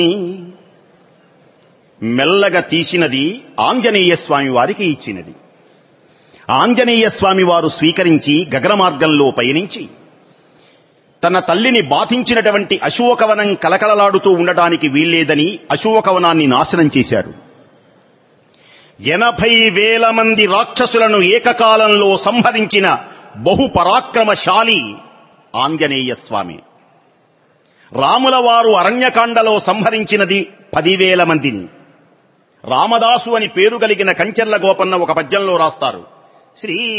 మెల్లగా తీసినది ఆంజనేయ స్వామి వారికి ఇచ్చినది ఆంజనేయ స్వామి వారు స్వీకరించి గగన మార్గంలో పయనించి తన తల్లిని బాధించినటువంటి అశోకవనం కలకలలాడుతూ ఉండటానికి వీల్లేదని అశోకవనాన్ని నాశనం చేశారు ఎనభై వేల మంది రాక్షసులను ఏకకాలంలో సంహరించిన బహు పరాక్రమశాలి ఆంజనేయ స్వామి రాముల వారు అరణ్యకాండలో సంహరించినది పదివేల మందిని రామదాసు అని పేరు కలిగిన కంచెర్ల గోపన్న ఒక పద్యంలో రాస్తారు శ్రీ